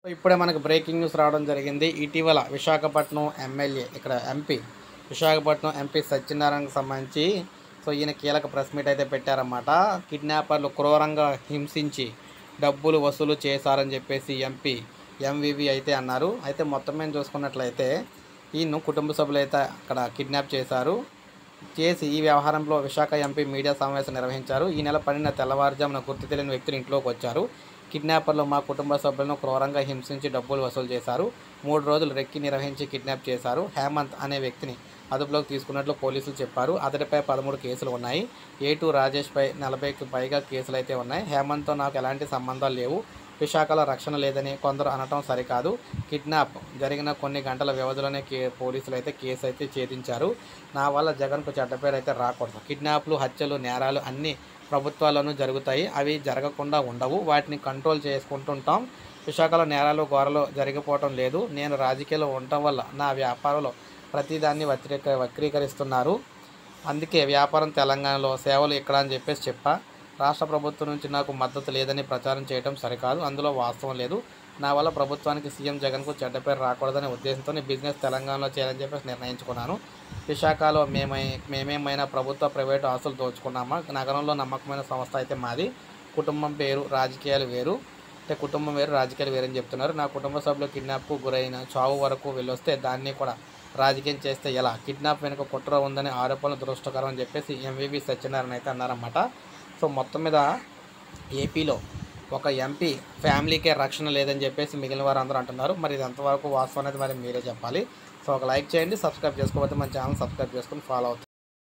ఇప్పుడే మనకు breaking news రావడం జరిగింది ఇటీవల విశాఖపట్నం ఎమ్మెల్యే ఇక్కడ ఎంపీ విశాఖపట్నం ఎంపీ సత్యనారాయణకు సంబంధించి సో ఈయన కీలక ప్రెస్ మీట్ అయితే పెట్టారన్నమాట కిడ్నాపర్లు క్రూరంగా హింసించి డబ్బులు వసూలు చేశారని చెప్పేసి ఎంపీ ఎంవివి అయితే అన్నారు అయితే మొత్తం మేము చూసుకున్నట్లయితే ఈయన్ను కుటుంబ సభ్యులు అయితే అక్కడ కిడ్నాప్ చేశారు చేసి ఈ వ్యవహారంలో విశాఖ ఎంపీ మీడియా సమావేశం నిర్వహించారు ఈ నెల పన్నెండున తెల్లవారుజామున గుర్తు తెలియని వ్యక్తులు ఇంట్లోకి వచ్చారు కిడ్నాపర్లు మా కుటుంబ సభ్యులను క్రూరంగా హింసించి డబ్బులు వసూలు చేశారు మూడు రోజులు రెక్కి నిర్వహించి కిడ్నాప్ చేశారు హేమంత్ అనే వ్యక్తిని అదుపులోకి తీసుకున్నట్లు పోలీసులు చెప్పారు అతడిపై పదమూడు కేసులు ఉన్నాయి ఏ టూ రాజేష్పై నలభైకి పైగా కేసులు అయితే ఉన్నాయి హేమంత్తో నాకు ఎలాంటి సంబంధాలు లేవు విశాఖలో రక్షణ లేదని కొందరు అనటం సరికాదు కిడ్నాప్ జరిగిన కొన్ని గంటల వ్యవధిలోనే కే పోలీసులు అయితే కేసు అయితే ఛేదించారు నా వల్ల జగన్కు చెడ్డ పేరు అయితే రాకూడదు కిడ్నాప్లు హత్యలు నేరాలు అన్నీ ప్రభుత్వాల్లోనూ జరుగుతాయి అవి జరగకుండా ఉండవు వాటిని కంట్రోల్ చేసుకుంటుంటాం విశాఖలో నేరాలు ఘోరలు జరిగిపోవటం లేదు నేను రాజకీయాల్లో ఉండటం వల్ల నా వ్యాపారంలో ప్రతిదాన్ని వక్రీక వక్రీకరిస్తున్నారు అందుకే వ్యాపారం తెలంగాణలో సేవలు ఇక్కడ అని చెప్పేసి చెప్పా రాష్ట్ర ప్రభుత్వం నుంచి నాకు మద్దతు లేదని ప్రచారం చేయడం సరికాదు అందులో వాస్తవం లేదు నా వల్ల ప్రభుత్వానికి సీఎం జగన్కు చెడ్డ పేరు రాకూడదనే ఉద్దేశంతో బిజినెస్ తెలంగాణలో చేయాలని చెప్పేసి నిర్ణయించుకున్నాను విశాఖలో మేమై మేమేమైనా ప్రభుత్వ ప్రైవేటు ఆస్తులు దోచుకున్నామా నగరంలో నమ్మకమైన సంస్థ అయితే మాది కుటుంబం పేరు రాజకీయాలు వేరు అంటే కుటుంబం వేరు రాజకీయాలు వేరని చెప్తున్నారు నా కుటుంబ సభ్యులు కిడ్నాప్కు గురైన చావు వరకు వెళ్ళొస్తే దాన్ని కూడా రాజకీయం చేస్తే ఎలా కిడ్నాప్ వెనుక కుట్ర ఉందనే ఆరోపణలు దురదృష్టకరం అని చెప్పేసి ఎంవివి సత్యనారాయణ అయితే అన్నారన్నమాట సో మొత్తం మీద ఏపీలో ఒక ఎంపీ ఫ్యామిలీకే రక్షణ లేదని చెప్పేసి మిగిలిన వారు అందరూ అంటున్నారు మరి ఇది ఎంతవరకు వాస్తవం అనేది మరి మీరే చెప్పాలి సో ఒక లైక్ చేయండి సబ్స్క్రైబ్ చేసుకోకపోతే మన ఛానల్ సబ్స్క్రైబ్ చేసుకుని ఫాలో అవుతుంది